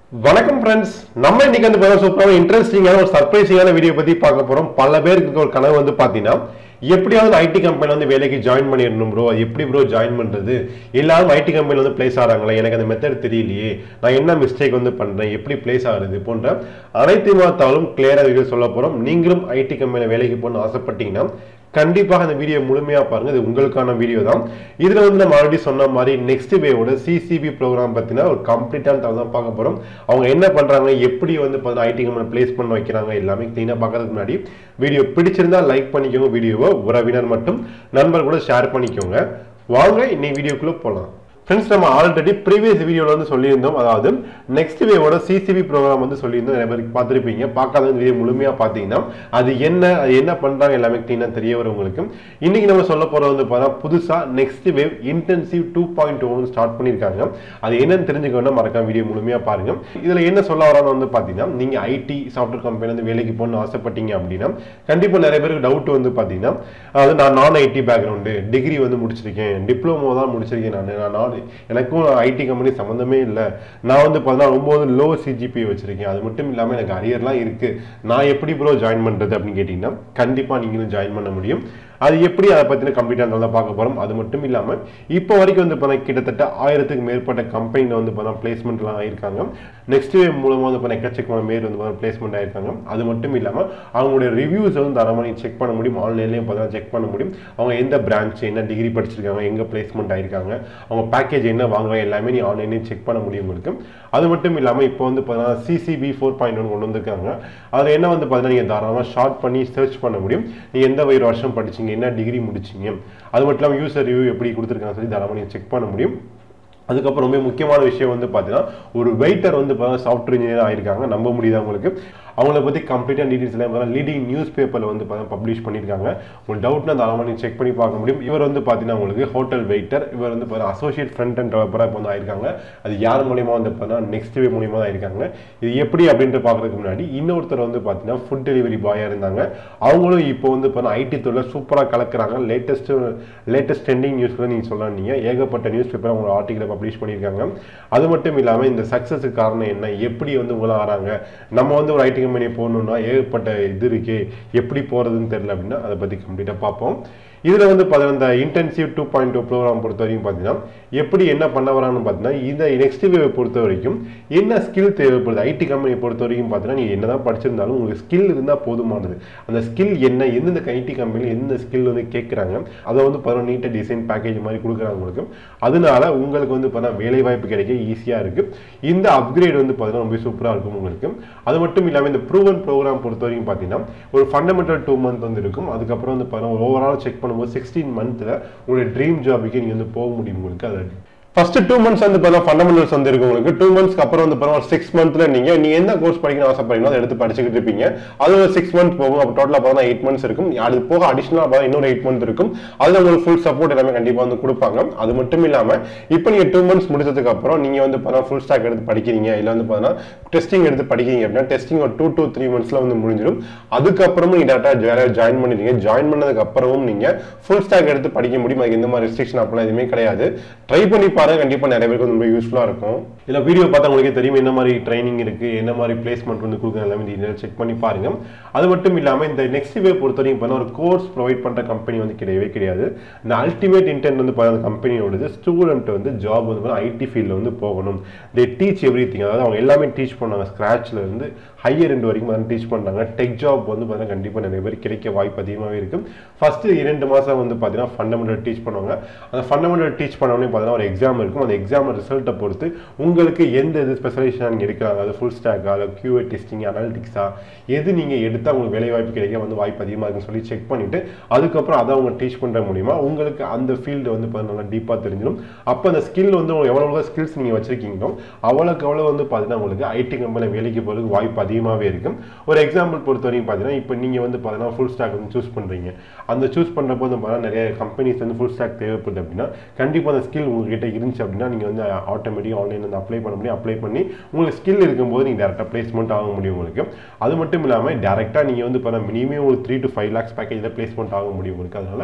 வணக்கம் ஃப்ரெண்ட்ஸ் நம்ம இன்னைக்கு வந்து பார்த்தா சூப்பரான இன்ட்ரெஸ்டிங்கான ஒரு சர்ப்ரைசிங்கான வீடியோ பத்தி பார்க்க போறோம் பல பேருக்கு இருக்க ஒரு கனவு வந்து பாத்தீங்கன்னா எப்படியாவது ஐடி கம்பெனி வந்து வேலைக்கு ஜாயின் பண்ணிடணும் ப்ரோ எப்படி ப்ரோ ஜாயின் பண்றது எல்லாரும் ஐடி கம்பெனில வந்து பிளேஸ் ஆகிறாங்களே எனக்கு அந்த மெத்தட் தெரியலையே நான் என்ன மிஸ்டேக் வந்து பண்றேன் எப்படி பிளேஸ் ஆகுறது போன்ற அனைத்து மாத்தாலும் கிளியரா வீடியோ சொல்ல போறோம் நீங்களும் ஐடி கம்பெனில வேலைக்கு போகணும்னு ஆசைப்பட்டீங்கன்னா கண்டிப்பாக இந்த வீடியோ முழுமையா பாருங்க இது உங்களுக்கான வீடியோ தான் இதுல வந்து நம்ம ஆல்ரெடி சொன்ன மாதிரி நெக்ஸ்ட் வேவோட சிசிபி ப்ரோக்ராம் பத்தினா ஒரு கம்ப்ளீட்டான தகவல் தான் பார்க்க போறோம் அவங்க என்ன பண்றாங்க எப்படி வந்து ஐடி கம்பெனி பிளேஸ் பண்ண வைக்கிறாங்க எல்லாமே கிளீனா பார்க்கறதுக்கு முன்னாடி வீடியோ பிடிச்சிருந்தா லைக் பண்ணிக்கோங்க வீடியோவை உறவினர் மட்டும் நண்பர் கூட ஷேர் பண்ணிக்கோங்க வாங்க இன்னைக்கு வீடியோக்குள்ள போலாம் ஃப்ரெண்ட்ஸ் நம்ம ஆல்ரெடி ப்ரீவியஸ் வீடியோவில் வந்து சொல்லியிருந்தோம் அதாவது நெக்ஸ்ட் வேவோட சிசிபி ப்ரோக்ராம் வந்து சொல்லியிருந்தோம் நிறைய பேருக்கு பார்த்துருப்பீங்க பார்க்காத வீடியோ முழுமையாக பார்த்தீங்கன்னா அது என்ன அது என்ன பண்ணுறாங்க எல்லாமே க்ளீனாக தெரிய வரும் உங்களுக்கு இன்னைக்கு நம்ம சொல்ல போகிறது வந்து பார்த்தா புதுசாக next wave intensive two point one start பண்ணியிருக்காங்க அது என்னன்னு தெரிஞ்சுக்கணும்னா மறக்காம வீடியோ முழுமையாக பாருங்க இதில் என்ன சொல்ல வரான்னு வந்து பார்த்தீங்கன்னா நீங்கள் ஐடி சாஃப்ட்வேர் கம்பெனி வந்து வேலைக்கு போகணும்னு ஆசைப்பட்டீங்க அப்படின்னா கண்டிப்பாக நிறைய பேருக்கு டவுட் வந்து பார்த்தீங்கன்னா அதாவது நான் நான் ஐடி பேக்ரவுண்டு டிகிரி வந்து முடிச்சிருக்கேன் டிப்ளமோ தான் முடிச்சிருக்கேன் நான் நான் நான் எனக்கும் ஐடி கம்பெனி சம்மந்தமே இல்லை நான் வந்து பார்த்தீங்கன்னா ரொம்ப வந்து லோ சிஜிபி வச்சிருக்கேன் அது மட்டும் இல்லாமல் எனக்கு அரியர்லாம் இருக்கு நான் எப்படி ப்ரோ ஜாயின் பண்ணுறது அப்படின்னு கேட்டிங்கன்னா கண்டிப்பாக நீங்களும் ஜாயின் பண்ண முடியும் அது எப்படி அதை பற்றின கம்ப்ளீட்டாக தான் பார்க்க போகிறோம் அது மட்டும் இல்லாமல் இப்போ வரைக்கும் வந்து பார்த்தா கிட்டத்தட்ட ஆயிரத்துக்கு மேற்பட்ட கம்பெனியில் வந்து பார்த்தா பிளேஸ்மெண்ட்லாம் ஆயிருக்காங்க நெக்ஸ்ட் வேவ் மூலமாக வந்து பார்த்தா எக்கச்சக்கமான பேர் வந்து பார்த்தா பிளேஸ்மெண்ட் ஆயிருக்காங்க அது மட்டும் இல்லாமல் அவங்களுடைய ரிவ்யூஸ் வந்து தரமாக செக் பண்ண முடியும் ஆன்லைன்லேயும் பார்த்தா செக் பண்ண முடியும் அவங்க எந்த பிரான்ச் என்ன டிகிரி படிச்சிருக்காங்க எங்கே பிளேஸ்மெண்ட் ஆயிருக்காங்க அவங்க பேக்கேஜ் என்ன வாங்குவாங்க எல்லாமே நீ ஆன்லைன்லேயும் செக் பண்ண முடியும் உங்களுக்கு அது மட்டும் இல்லாமல் இப்போ வந்து பார்த்தீங்கன்னா சிசிபி ஃபோர் பாயிண்ட் ஒன் கொண்டு வந்திருக்காங்க அதில் என்ன வந்து பார்த்தீங்கன்னா நீங்கள் தாராளமாக ஷார்ட் பண்ணி சர்ச் பண்ண முடியும் நீ எந்த வயிறு வருஷம் படிச்சீங்க என்ன டிகிரி முடிச்சீங்க அது மட்டும் இல்லாமல் யூசர் ரிவ்யூ எப்படி கொடுத்துருக்காங்க சொல்லி தாராளமாக நீங்கள் செக் பண்ண முடியும் அதுக்கப்புறம் ரொம்ப முக்கியமான விஷயம் வந்து பார்த்தீங்கன்னா ஒரு வெயிட்டர் வந்து பார்த்தீங்கன்னா சாஃப்ட்வேர் இன்ஜினியர் ஆயிருக்காங்க நம்ப முடியுதா உங்களுக்கு அவங்கள பற்றி கம்ப்ளீட்டாக டீட்டெயில்ஸ் எல்லாம் லீடிங் நியூஸ் பேப்பரில் வந்து பார்த்தீங்கன்னா பப்ளிஷ் பண்ணியிருக்காங்க உங்களுக்கு டவுட்னா தாராளமாக நீங்கள் செக் பண்ணி பார்க்க முடியும் இவர் வந்து பார்த்தீங்கன்னா உங்களுக்கு ஹோட்டல் வெயிட்டர் இவர் வந்து பார்த்தீங்கன்னா அசோசியேட் ஃப்ரண்ட் அண்ட் டெவலப்பராக இப்போ வந்து ஆயிருக்காங்க அது யார் மூலியமாக வந்து பார்த்தீங்கன்னா நெக்ஸ்ட் வே மூலியமாக தான் இருக்காங்க இது எப்படி அப்படின்ட்டு பார்க்கறதுக்கு முன்னாடி இன்னொருத்தர் வந்து பார்த்தீங்கன்னா ஃபுட் டெலிவரி பாயாக இருந்தாங்க அவங்களும் இப்போ வந்து பார்த்தீங்கன்னா ஐடி தொழில் சூப்பராக கலக்குறாங்க லேட்டஸ்ட் லேட்டஸ்ட் ட்ரெண்டிங் நியூஸ் கூட நீங்கள் சொல்லலாம் நீங்கள் ஏகப்பட்ட நியூஸ் பேப்பர் அவங்க ஆர்டிக்கலை பப்ளிஷ் பண்ணியிருக்காங்க அது மட்டும் இல்லாமல் இந்த சக்ஸஸுக்கு காரணம் என்ன எப்படி வந்து உங்களாம் ஆறாங்க நம்ம வந்து ஒரு ஐடி கம்பெனி போகணுன்னா ஏகப்பட்ட இது இருக்கு எப்படி போகிறதுன்னு தெரியல அப்படின்னா அதை பற்றி கம்ப்ளீட்டாக பார்ப்போம் இதில் வந்து பார்த்தீங்கன்னா இந்த intensive two point two program பொறுத்த வரைக்கும் பார்த்தீங்கன்னா எப்படி என்ன பண்ண வரான்னு பார்த்தீங்கன்னா இந்த நெக்ஸ்ட் வேவை பொறுத்த வரைக்கும் என்ன ஸ்கில் தேவைப்படுது ஐடி கம்பெனியை பொறுத்த வரைக்கும் பார்த்தீங்கன்னா நீங்கள் என்ன தான் படிச்சிருந்தாலும் உங்களுக்கு ஸ்கில் இருந்தால் போதுமானது அந்த ஸ்கில் என்ன எந்தெந்த ஐடி கம்பெனியில் எந்த ஸ்கில் வந்து கேட்குறாங்க அதை வந்து பார்த்தீங்கன்னா நீட்டாக டிசைன் பேக்கேஜ் மாதிரி கொடுக்குறாங்க உங்களுக்கு அதனால உங்களுக்கு வந்து பார்த்தீங்கன்னா வேலை வாய்ப்பு கிடைக்க ஈஸியாக இருக்குது இந்த அப்கிரேட் வந்து பார்த்தீங்கன்னா ரொம்ப சூப்பராக இருக்கும் உங்களுக்கு அது மட்டும் இல்லாமல் இந்த ப்ரூவன் ப்ரோக்ராம் பொறுத்த வரைக்கும் பார்த்தீங்கன்னா ஒரு ஃபண்டமெண்டல் டூ மந்த் வந்து இருக்கும் அதுக்கப்புறம் வந்து பார்த்தீங்கன்னா ஓவரால் செக் பண்ணும்போது சிக்ஸ்டீன் மந்த்தில் உங்களுடைய ட்ரீம் ஜாபுக்கு நீங்கள் வந்து போக முடியும் உங்களுக்கு அது ஃபர்ஸ்ட் டூ மந்த்ஸ் வந்து பார்த்தா ஃபண்டமெண்டல்ஸ் வந்து இருக்கும் உங்களுக்கு டூ மந்த்ஸ்க்கு அப்புறம் வந்து பார்த்தா சிக்ஸ் மந்த்ல நீங்க நீங்க எந்த கோர்ஸ் படிக்கணும் ஆசைப்படுறீங்களோ அதை எடுத்து படிச்சுக்கிட்டு இருப்பீங்க அது ஒரு சிக்ஸ் மந்த் போகும் அப்போ டோட்டலாக பார்த்தா எயிட் மந்த்ஸ் இருக்கும் அது போக அடிஷனலாக பார்த்தா இன்னொரு எயிட் மந்த் இருக்கும் அதில் உங்களுக்கு ஃபுல் சப்போர்ட் எல்லாமே கண்டிப்பாக வந்து கொடுப்பாங்க அது மட்டும் இல்லாமல் இப்போ நீங்கள் டூ மந்த்ஸ் முடிச்சதுக்கு அப்புறம் நீங்க வந்து பார்த்தா ஃபுல் ஸ்டாக் எடுத்து படிக்கிறீங்க இல்லை வந்து பார்த்தீங்கன்னா டெஸ்டிங் எடுத்து படிக்கிறீங்க அப்படின்னா டெஸ்டிங் ஒரு டூ டூ த்ரீ மந்த்ஸ்ல வந்து முடிஞ்சிடும் அதுக்கப்புறமும் நீங்க டேரக்டாக ஜாயின் பண்ணிடுங்க ஜாயின் பண்ணதுக்கு அப்புறமும் நீங்க ஃபுல் ஸ்டாக் எடுத்து படிக்க முடியும் அதுக்கு எந்த மாதிரி ரெஸ்ட்ரிக்ஷன் அப்படிலாம் எதுவுமே கிடையாது ட்ரை பண்ணி பாருங்க கண்டிப்பாக நிறைய பேருக்கு ரொம்ப யூஸ்ஃபுல்லாக இருக்கும் இதில் வீடியோ பார்த்தா உங்களுக்கே தெரியும் என்ன மாதிரி ட்ரைனிங் இருக்கு என்ன மாதிரி பிளேஸ்மெண்ட் வந்து கொடுக்குறாங்க எல்லாமே டீட்டெயில் செக் பண்ணி பாருங்க அது மட்டும் இல்லாமல் இந்த நெக்ஸ்ட் வே பொறுத்த வரைக்கும் பார்த்தா ஒரு கோர்ஸ் ப்ரொவைட் பண்ணுற கம்பெனி வந்து கிடையவே கிடையாது இந்த அல்டிமேட் இன்டென்ட் வந்து பார்த்தா கம்பெனியோடது ஸ்டூடெண்ட் வந்து ஜாப் வந்து ஐடி ஃபீல்டில் வந்து போகணும் தே டீச் எவ்ரி திங் அதாவது அவங்க எல்லாமே டீச் பண்ணாங்க ஸ்க்ராட்ச்ல இருந்து ஹையர் ரெண்டு வரைக்கும் வந்து டீச் பண்ணுறாங்க டெக் ஜாப் வந்து பார்த்தீங்கன்னா கண்டிப்பாக நிறைய பேர் கிடைக்க வாய்ப்பு அதிகமாகவே இருக்கும் ஃபஸ்ட்டு இரண்டு மாதம் வந்து பார்த்தீங்கன்னா ஃபண்டமெண்டல் டீச் பண்ணுவாங்க அந்த ஃபண்டமெண்டல் டீச் பண்ணோடனே பார்த்தீங்கன்னா ஒரு எக்ஸாம் இருக்கும் அந்த எக்ஸாம் ரிசல்ட்டை பொறுத்து உங்களுக்கு எந்த இது ஸ்பெஷலைசேஷன் எடுக்கலாம் அதாவது ஃபுல் ஸ்டாக்கா இல்லை கியூஏ டெஸ்டிங் அனாலிட்டிக்ஸா எது நீங்கள் எடுத்தால் உங்களுக்கு வேலை வாய்ப்பு கிடைக்க வந்து வாய்ப்பு அதிகமாக இருக்குன்னு சொல்லி செக் பண்ணிவிட்டு அதுக்கப்புறம் அதை அவங்க டீச் பண்ணுற மூலிமா உங்களுக்கு அந்த ஃபீல்டு வந்து பார்த்தீங்கன்னா நல்லா டீப்பாக தெரிஞ்சிடும் அப்போ அந்த ஸ்கில் வந்து எவ்வளோ ஸ்கில்ஸ் நீங்கள் வச்சிருக்கீங்களோ அவ்வளோக்கு எவ்வளோ வந்து பார்த்தீங்கன்னா உங்களுக்கு ஐடி கம்பெனியில் வேலைக்கு போகிறதுக்கு வாய்ப்பு அதிகமாகவே இருக்கும் ஒரு எக்ஸாம்பிள் பொறுத்த வரைக்கும் பார்த்தீங்கன்னா இப்போ நீங்கள் வந்து பார்த்தீங்கன்னா ஃபுல் ஸ்டாக் வந்து சூஸ் பண்ணுறீங்க அந்த சூஸ் பண்ணுறப்போ வந்து பார்த்தீங்கன்னா நிறைய கம்பெனிஸ் வந்து ஃபுல் ஸ்டாக் தேவைப்படுது அப்படின்னா கண்டிப்பாக அந்த ஸ்கில் உங்ககிட்ட இருந்துச்சு அப்படின்னா நீங்கள் வந்து ஆட்டோமேட்டிக் ஆன்லைன் வந்து அப்ளை பண்ண முடியும் அப்ளை பண்ணி உங்களுக்கு ஸ்கில் இருக்கும்போது நீங்கள் டேரெக்டாக பிளேஸ்மெண்ட் ஆக முடியும் உங்களுக்கு அது மட்டும் இல்லாமல் டேரெக்டாக நீங்கள் வந்து பார்த்தா மினிமம் ஒரு த்ரீ டு ஃபைவ் லேக்ஸ் பேக்கேஜில் பிளேஸ்மெண்ட் ஆக முடியும் உங்களுக்கு அதனால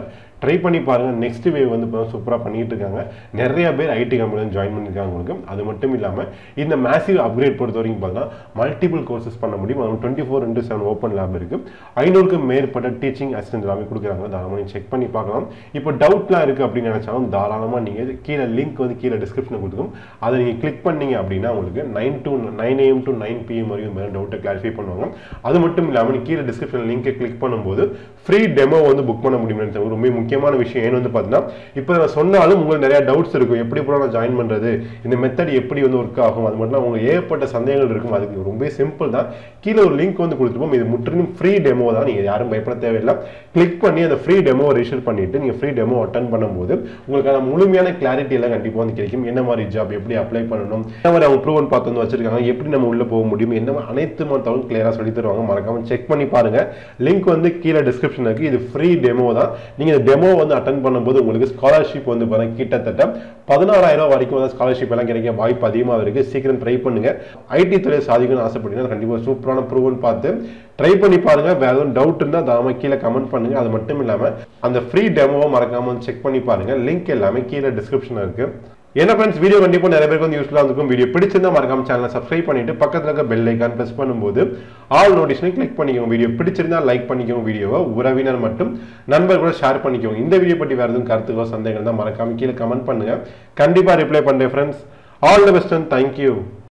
ட்ரை பண்ணி பாருங்க நெக்ஸ்ட் வேவ் வந்து இப்போ சூப்பராக பண்ணிட்டு இருக்காங்க நிறைய பேர் ஐடி கம்பெனி ஜாயின் பண்ணியிருக்காங்க உங்களுக்கு அது மட்டும் இல்லாமல் இந்த மேசிவ் அப்கிரேட் பொறுத்த வரைக்கும் பார்த்தீங்கன்னா மல்டிபிள் கோர்சஸ் பண்ண முடியும் அது twenty four into seven open lab இருக்கு ஐநூறுக்கும் மேற்பட்ட டீச்சிங் அசிஸ்டன்ட் எல்லாமே கொடுக்குறாங்க தாராளமாக நீங்கள் செக் பண்ணி பார்க்கலாம் இப்போ டவுட்லாம் இருக்குது அப்படின்னு நினைச்சாலும் தாராளமாக நீங்கள் கீழே லிங்க் வந்து கீழே டிஸ்கிரிப்ஷனில் கொடுத்துக்கும் அதை நீங்கள் கிளிக் பண்ணீங்க அப்படின்னா உங்களுக்கு nine to nine AM to nine PM வரைக்கும் மேலே டவுட்டை கிளாரிஃபை பண்ணுவாங்க அது மட்டும் இல்லாமல் நீங்க கீழே டிஸ்கிரிப்ஷன் லிங்கை கிளிக் பண்ணும்போது ஃப்ரீ டெமோ வந்து புக் பண்ண முடியும் நினைச்சேன் ரொம்ப முக்கியமான விஷயம் ஏன்னு வந்து பார்த்தீங்கன்னா இப்போ நான் சொன்னாலும் உங்களுக்கு நிறைய டவுட்ஸ் இருக்கும் எப்படி ப்ரோ நான் ஜாயின் பண்ணுறது இந்த மெத்தட் எப்படி வந்து ஒர்க் ஆகும் அது மட்டும் இல்லாம உங்களுக்கு ஏகப்பட்ட சந்தேகங்கள் இருக்கும் அதுக்கு ரொம்ப சிம்பிள் தான் கீழே ஒரு லிங்க் வந்து கொடுத்துருப்போம் இது முற்றிலும் ஃப்ரீ டெமோ தான் நீங்கள் யாரும் பயப்பட தேவையில்லை கிளிக் பண்ணி அந்த ஃப்ரீ டெமோ ரிஜிஸ்டர் பண்ணிட்டு நீங்கள் ஃப்ரீ டெமோ அட்டன் பண்ணும்போது உங்களுக்கான முழுமையான கிளாரிட்டி எல்லாம் கண்டிப்பாக வந்து கிடைக்கும் என்ன மாதிரி ஜாப் எப்படி அப்ளை பண்ணணும் என்ன மாதிரி அவங்க ப்ரூவன் பார்த்து வந்து வச்சிருக்காங்க எப்படி நம்ம உள்ள போக முடியும் என்ன மாதிரி அனைத்து மொத்தமும் கிளியராக சொல்லி தருவாங்க மறக்காம செக் பண்ணி பாருங்க லிங்க் வந்து கீழே டிஸ்கிரிப்ஷன் இருக்கு இது ஃப்ரீ டெமோ தான் நீங்க இந்த டெமோ வந்து அட்டன் பண்ணும்போது உங்களுக்கு ஸ்காலர்ஷிப் வந்து பாருங்க கிட்டத்தட்ட பதினாறாயிரம் ரூபாய் வரைக்கும் வந்து ஸ்காலர்ஷிப் எல்லாம் கிடைக்க வாய்ப்பு அதிகமாக இருக்கு சீக்கிரம் ட்ரை பண்ணுங்க ஐடி துறை சாதிக்கணும்னு ஆசைப்பட்டீங்கன்னா கண்டிப்பாக சூப்பரான ப்ரூவன் பார்த்து ட்ரை பண்ணி பாருங்க வேற எதுவும் டவுட் இருந்தால் தாராளமாக கீழே கமெண்ட் பண்ணுங்க அது மட்டும் இல்லாமல் அந்த ஃப்ரீ டெமோவை மறக்காம செக் பண்ணி பாருங்க லிங்க் எல்லாமே கீழே டிஸ்கிரிப்ஷன் இருக்கு என்ன ஃப்ரெண்ட்ஸ் வீடியோ கண்டிப்பாக நிறைய பேருக்கு வந்து யூஸ்ஃபுல்லாக இருக்கும் வீடியோ பிடிச்சிருந்தா மறக்காம சேனலை சப்ஸ்கிரைப் பண்ணிட்டு பக்கத்தில் இருக்க பெல் ஐக்கான் ப்ரெஸ் பண்ணும்போது ஆல் நோட்டிஷனை கிளிக் பண்ணிக்கோங்க வீடியோ பிடிச்சிருந்தா லைக் பண்ணிக்கோங்க வீடியோவை உறவினர் மட்டும் நண்பர் கூட ஷேர் பண்ணிக்கோங்க இந்த வீடியோ பற்றி வேறு எதுவும் கருத்துக்கோ சந்தேகம் தான் மறக்காம கீழே கமெண்ட் பண்ணுங்க கண்டிப்பாக ரிப்ளை பண்ணுறேன் friends all the best and thank you